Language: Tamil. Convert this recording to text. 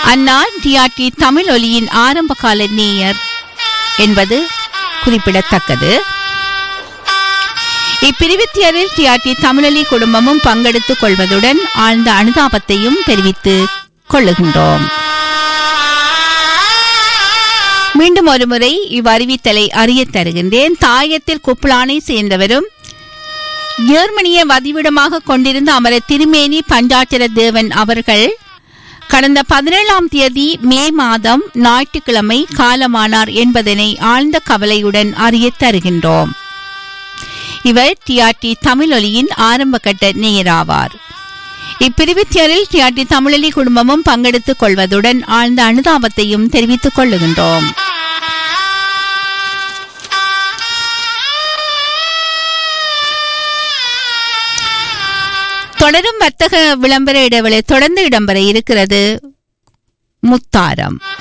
அன்னார் டிஆர்டி தமிழ் ஒலியின் ஆரம்பகால நேயர் என்பது குறிப்பிடத்தக்கது இப்பிரிவித்தியரில் டிஆர்டி தமிழொலி குடும்பமும் பங்கெடுத்துக் கொள்வதுடன் ஆழ்ந்த அனுதாபத்தையும் தெரிவித்துக் கொள்ளுகின்றோம் மீண்டும் ஒருமுறை இவ்வறிவித்தலை அறியத் தருகின்றேன் தாயத்தில் குப்லானை சேர்ந்தவரும் ஜெர்மனிய வதிவிடமாக கொண்டிருந்த அமர திருமேனி பஞ்சாட்சர தேவன் அவர்கள் கடந்த பதினேழாம் தேதி மே மாதம் ஞாயிற்றுக்கிழமை காலமானார் என்பதனை ஆழ்ந்த கவலையுடன் அறியத் தருகின்றோம் இவர் டிஆர்டி தமிழொலியின் ஆரம்பகட்ட நேயராவார் இப்பிரிவித்தியரில் டிஆர்டி தமிழொலி குடும்பமும் பங்கெடுத்துக் கொள்வதுடன் ஆழ்ந்த அனுதாபத்தையும் தெரிவித்துக் கொள்ளுகின்றோம் தொடரும் வர்த்தக விளம்பர இடைவெளி தொடர்ந்து இடம்பெற இருக்கிறது முத்தாரம்